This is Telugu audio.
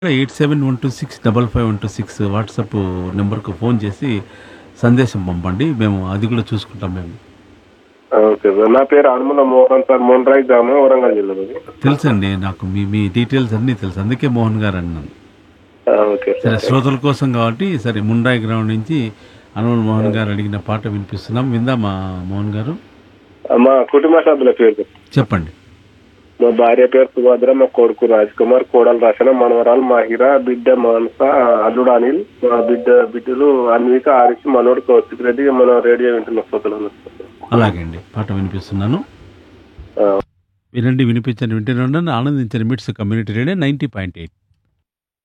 Eight seven one two six double five one two six WhatsApp నెంబర్కు ఫోన్ చేసి సందేశం పంపండి మేము అది కూడా చూసుకుంటాం మేము ఓకే సార్ నా పేరు అనుముల మోహన్ సార్ మొండ్రాయి గ్రామం వరంగల్ జిల్లాలో తెలుసండి నాకు మీ మీ డీటెయిల్స్ అన్నీ తెలుసు అందుకే మోహన్ గారు అన్నాను ఆ, ఓకే సరే సార్ శ్రోతల కోసం కాబట్టి సరే ముండాయి గ్రౌండ్ నుంచి అనుమల్ మోహన్ గారు అడిగిన పాట వినిపిస్తున్నాం విందా మా మోహన్ గారు మా కుటుంబ సభ్యుల పేరు సార్. చెప్పండి మా భార్య పేరు సుభద్ర మా కొడుకు రాజ్ కుమార్ కోడలు రచన మనవరాలు మాహిర బిడ్డ మానస అల్లుడు అనిల్ మా బిడ్డ బిడ్డలు అన్విక ఆరిష్ మనోడు కౌశిక్ రెడ్డి మన రేడియో వింటున్న శ్రోతలు అలాగే అండి పాట వినిపిస్తున్నాను వినండి వినిపించండి వింటూనే ఉండండి ఆనందించండి MITS community radio ninety point eight